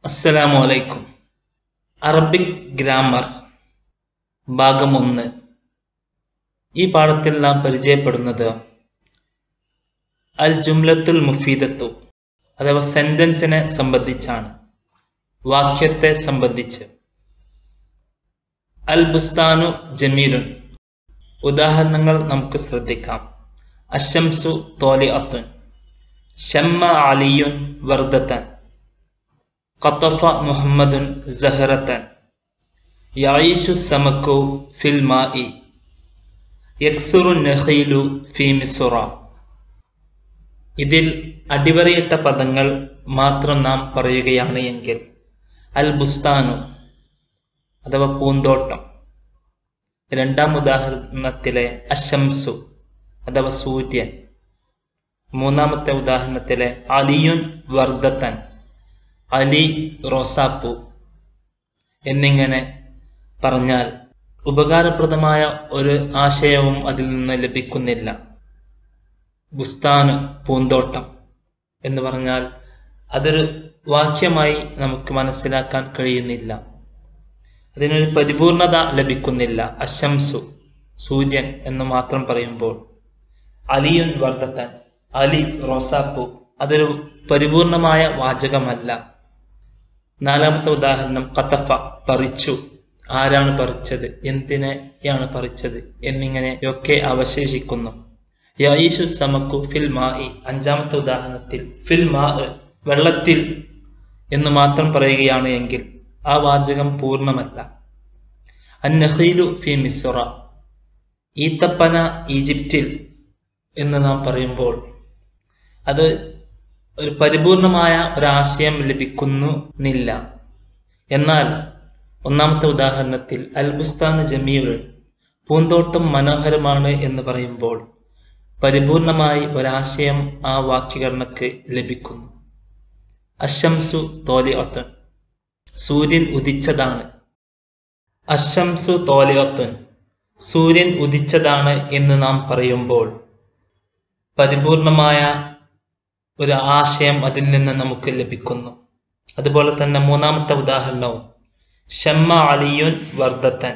അസ്സലാമു അലൈക്കും Arabic grammar ഭാഗം ഒന്ന് ഈ പാഠത്തിൽ നാം പരിചയപ്പെടുന്നത് അൽ ജുംലത്തുൽ മുഫീദത്തു അഥവാ സെന്റൻസിനെ സംബന്ധിച്ചാണ് വാക്യത്തെ സംബന്ധിച്ച് അൽ ബുസ്താനു ജമീലുൻ ഉദാഹരണങ്ങൾ നമുക്ക് ശ്രദ്ധിക്കാം അശംസു തോലി അത്തുൻ ഷമ്മ അലിയുൻ വർദ്ധത്തൻ قطف محمد زهرة يعيش السمك في الماء يكثر النخيل في مصر ഇതിൽ അടിവരയിട്ട പദങ്ങൾ മാത്രം നാം പറയുകയാണ് എങ്കിൽ അൽ ബുസ്താനു അഥവാ പൂന്തോട്ടം രണ്ടാം ഉദാഹരണത്തിലെ അശംസു അഥവാ സൂര്യൻ മൂന്നാമത്തെ ഉദാഹരണത്തിലെ അലിയുൻ വർദ്ധത്തൻ അലി റോസാപ്പു എന്നിങ്ങനെ പറഞ്ഞാൽ ഉപകാരപ്രദമായ ഒരു ആശയവും അതിൽ നിന്ന് ലഭിക്കുന്നില്ല ബുസ്താന് പൂന്തോട്ടം എന്ന് പറഞ്ഞാൽ അതൊരു വാക്യമായി നമുക്ക് മനസ്സിലാക്കാൻ കഴിയുന്നില്ല അതിനൊരു പരിപൂർണത ലഭിക്കുന്നില്ല അശംസു സൂര്യൻ എന്ന് മാത്രം പറയുമ്പോൾ അലിയുൻ വർദ്ധത്തൻ അലി റോസാപ്പു അതൊരു പരിപൂർണമായ വാചകമല്ല നാലാമത്തെ ഉദാഹരണം കത്തഫ പറിച്ചു ആരാണ് പറിച്ചത് എന്തിനെയാണ് പറിച്ചത് എന്നിങ്ങനെയൊക്കെ അവശേഷിക്കുന്നു യായിഷു സമക്കു ഫിൽ മായി അഞ്ചാമത്തെ ഉദാഹരണത്തിൽ ഫിൽ മാ വെള്ളത്തിൽ എന്ന് മാത്രം പറയുകയാണ് എങ്കിൽ ആ വാചകം പൂർണ്ണമല്ല അന്നഹീലു ഫി മിസുറ ഈത്തപ്പന ഈജിപ്തിൽ എന്ന് നാം പറയുമ്പോൾ അത് ഒരു പരിപൂർണമായ ഒരാശയം ലഭിക്കുന്നില്ല എന്നാൽ ഒന്നാമത്തെ ഉദാഹരണത്തിൽ അൽബുസ്താൻ ജമീർ പൂന്തോട്ടം മനോഹരമാണ് എന്ന് പറയുമ്പോൾ പരിപൂർണമായി ഒരാശയം ആ വാക്യഘടനക്ക് ലഭിക്കുന്നു അശംസു തോലിയൊത്തൻ സൂര്യൻ ഉദിച്ചതാണ് അശംസു തോലിയൊത്തൻ സൂര്യൻ ഉദിച്ചതാണ് എന്ന് നാം പറയുമ്പോൾ പരിപൂർണമായ ഒരു ആശയം അതിൽ നിന്ന് നമുക്ക് ലഭിക്കുന്നു അതുപോലെ തന്നെ മൂന്നാമത്തെ ഉദാഹരണവും ഷമ്മ അലിയുൻ വർദ്ധത്തൻ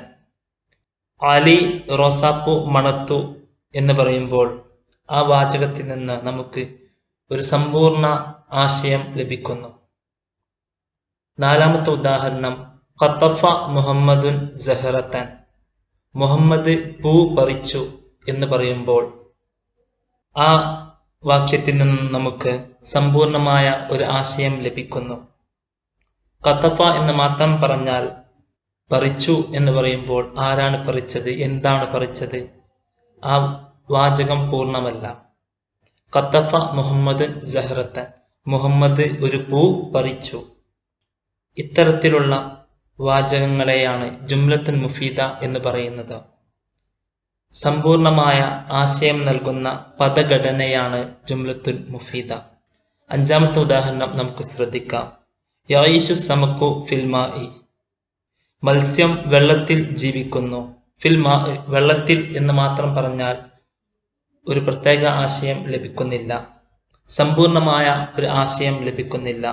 അലി റോസാപ്പു മണത്തു എന്ന് പറയുമ്പോൾ ആ വാചകത്തിൽ നിന്ന് നമുക്ക് ഒരു സമ്പൂർണ്ണ ആശയം ലഭിക്കുന്നു നാലാമത്തെ ഉദാഹരണം ഖത്തഫ മുഹമ്മദുൻ ജഹറത്തൻ മുഹമ്മദ് പൂ പറിച്ചു എന്ന് പറയുമ്പോൾ ആ വാക്യത്തിൽ നിന്നും നമുക്ക് സമ്പൂർണമായ ഒരു ആശയം ലഭിക്കുന്നു കത്തഫ എന്ന് മാത്രം പറഞ്ഞാൽ പറിച്ചു എന്ന് പറയുമ്പോൾ ആരാണ് പറിച്ചത് എന്താണ് പറിച്ചത് ആ വാചകം പൂർണ്ണമല്ല കത്തഫ മുഹമ്മദ് ജഹ്റത്തൻ മുഹമ്മദ് ഒരു പൂ പറിച്ചു ഇത്തരത്തിലുള്ള വാചകങ്ങളെയാണ് ജുംലത്തുൻ മുഫീദ എന്ന് പറയുന്നത് സമ്പൂർണമായ ആശയം നൽകുന്ന പദഘടനയാണ് ജുംലത്തുൽ മുഫീദ അഞ്ചാമത്തെ ഉദാഹരണം നമുക്ക് ശ്രദ്ധിക്കാം യായിഷു സമക്കു ഫിൽമായി മത്സ്യം വെള്ളത്തിൽ ജീവിക്കുന്നു ഫിൽമാ വെള്ളത്തിൽ എന്ന് മാത്രം പറഞ്ഞാൽ ഒരു പ്രത്യേക ആശയം ലഭിക്കുന്നില്ല സമ്പൂർണമായ ഒരു ആശയം ലഭിക്കുന്നില്ല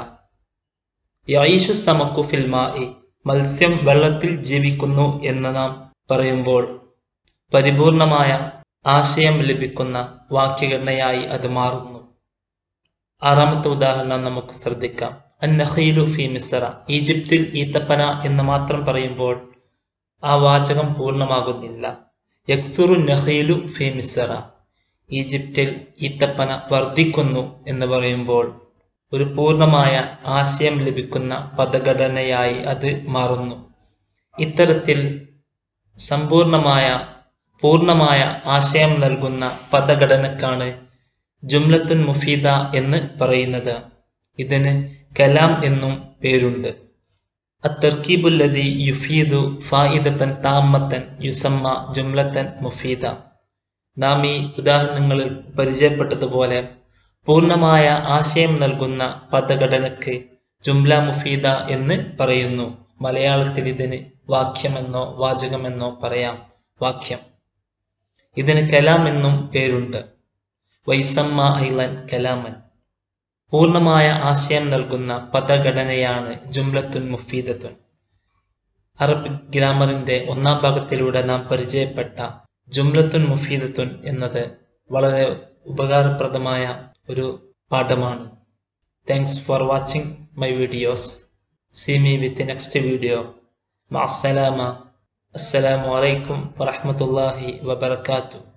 യായിഷു സമക്കു ഫിൽമായി മത്സ്യം വെള്ളത്തിൽ ജീവിക്കുന്നു എന്ന് നാം പറയുമ്പോൾ പരിപൂർണമായ ആശയം ലഭിക്കുന്ന വാക്യഘടനയായി അത് മാറുന്നു ആറാമത്തെ ഉദാഹരണം നമുക്ക് ശ്രദ്ധിക്കാം അന്നഹീലു ഫി മിസറ ഈജിപ്തിൽ ഈത്തപ്പന എന്ന് മാത്രം പറയുമ്പോൾ ആ വാചകം പൂർണ്ണമാകുന്നില്ല യക്സുറു നഹീലു ഫി മിസറ ഈജിപ്തിൽ ഈത്തപ്പന വർദ്ധിക്കുന്നു എന്ന് പറയുമ്പോൾ ഒരു പൂർണ്ണമായ ആശയം ലഭിക്കുന്ന പദഘടനയായി അത് മാറുന്നു ഇത്തരത്തിൽ സമ്പൂർണമായ പൂർണ്ണമായ ആശയം നൽകുന്ന പദഘടനക്കാണ് ജുംലത്തുൻ മുഫീദ എന്ന് പറയുന്നത് ഇതിന് കലാം എന്നും പേരുണ്ട് അത്തർക്കീബുല്ലതി യുഫീദു ഫായിദത്തൻ താമത്തൻ യുസമ്മ ജുംലത്തൻ മുഫീദ നാം ഈ ഉദാഹരണങ്ങളിൽ പരിചയപ്പെട്ടതുപോലെ പൂർണ്ണമായ ആശയം നൽകുന്ന പദഘടനക്ക് ജുംല മുഫീദ എന്ന് പറയുന്നു മലയാളത്തിൽ ഇതിന് വാക്യമെന്നോ വാചകമെന്നോ പറയാം വാക്യം ഇതിന് കലാം എന്നും പേരുണ്ട് വൈസമ്മ ഐലൻ കലാമൻ പൂർണ്ണമായ ആശയം നൽകുന്ന പദഘടനയാണ് ജുംലത്തുൻ മുഫീദത്തുൻ അറബിക് ഗ്രാമറിന്റെ ഒന്നാം ഭാഗത്തിലൂടെ നാം പരിചയപ്പെട്ട ജുംലത്തുൻ മുഫീദത്തുൻ എന്നത് വളരെ ഉപകാരപ്രദമായ ഒരു പാഠമാണ് thanks for watching my videos see me with next video മഅസ്സലാമ അസ്സലാമു അലൈക്കും വറഹ്മത്തുള്ളാഹി വബറകാതുഹു